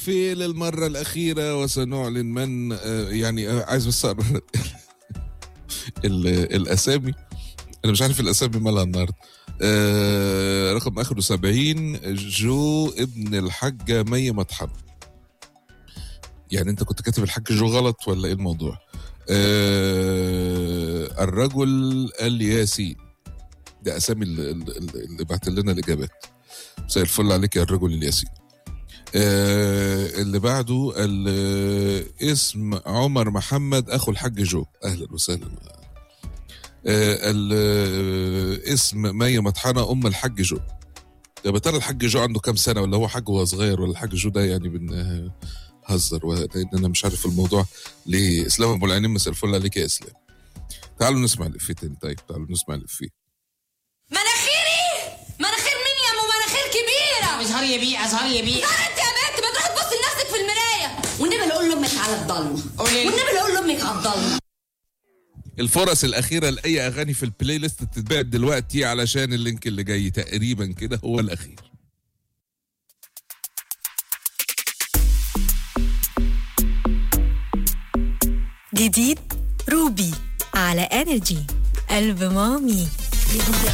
في للمرة الأخيرة وسنعلن من آه، يعني آه، عايز بس أقرأ ال- الأسامي أنا مش عارف الأسامي مالها النهاردة آه، رقم آخره 70 جو ابن الحاجة مي مطحن يعني أنت كنت كاتب الحاج جو غلط ولا إيه الموضوع؟ آه، الرجل الياسين ده أسامي اللي, اللي اللي بعت لنا الإجابات مساء الفل عليك يا الرجل الياسين آه اللي بعده ال- اسم عمر محمد اخو الحاج جو اهلا وسهلا آه ال- اسم مي مطحنه ام الحاج جو يا ترى الحاج جو عنده كام سنه ولا هو حاج وهو صغير ولا الحاج جو ده يعني بن هزر لان انا مش عارف الموضوع ليه اسلام ابو العينين مساء الفل عليك يا اسلام تعالوا نسمع الافيه تاني طيب تعالوا نسمع الافيه مناخيري مناخير مين يا ام مناخير كبيره ازهر يا بيه ازهر يا بيه لا انت يا بنت ما تروحي تبصي لنفسك في المرايه والنبي اللي اقول لامك على الضلمه قولي لي. والنبي اللي اقول لامك على الضلمه الفرص الأخيرة لأي أغاني في البلاي ليست تتباع دلوقتي علشان اللينك اللي جاي تقريبا كده هو الأخير جديد روبي على انرجي قلب مامي